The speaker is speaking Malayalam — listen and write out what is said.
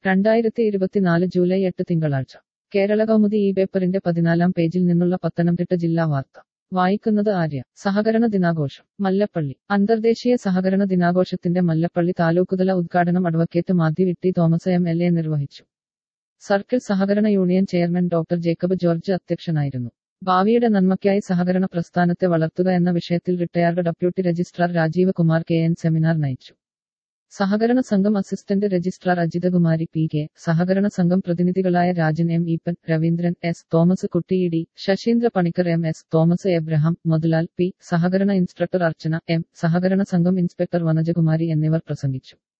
രണ്ടായിരത്തി ഇരുപത്തിനാല് ജൂലൈ എട്ട് തിങ്കളാഴ്ച കേരള കൗമുദി ഈ പേപ്പറിന്റെ പതിനാലാം പേജിൽ നിന്നുള്ള പത്തനംതിട്ട ജില്ലാ വാർത്ത വായിക്കുന്നത് ആര്യ സഹകരണ ദിനാഘോഷം മല്ലപ്പള്ളി അന്തർദേശീയ സഹകരണ ദിനാഘോഷത്തിന്റെ മല്ലപ്പള്ളി താലൂക്കുതല ഉദ്ഘാടനം advocate Mathew Itty Thomas M L A നിർവഹിച്ചു സർക്കിൾ സഹകരണ union chairman doctor Jacob George അധ്യക്ഷനായിരുന്നു ഭാവിയുടെ നന്മയ്ക്കായി സഹകരണ പ്രസ്ഥാനത്തെ വളർത്തുക എന്ന വിഷയത്തിൽ retired deputy registrar Rajeev Kumar K N seminar നയിച്ചു സഹകരണ സംഘം assistant registrar Ajithakumari P K സഹകരണ സംഘം പ്രതിനിധികളായ Rajan M Eapen Raveendran S Thomas Kuttiyidi Saseendra Panicker M S Thomas Abraham Muthalal P സഹകരണ ഇൻസ്ട്രക്ടർ അർച്ചന എം സഹകരണ സംഘം ഇൻസ്പെക്ടർ വനജകുമാരി എന്നിവർ പ്രസംഗിച്ചു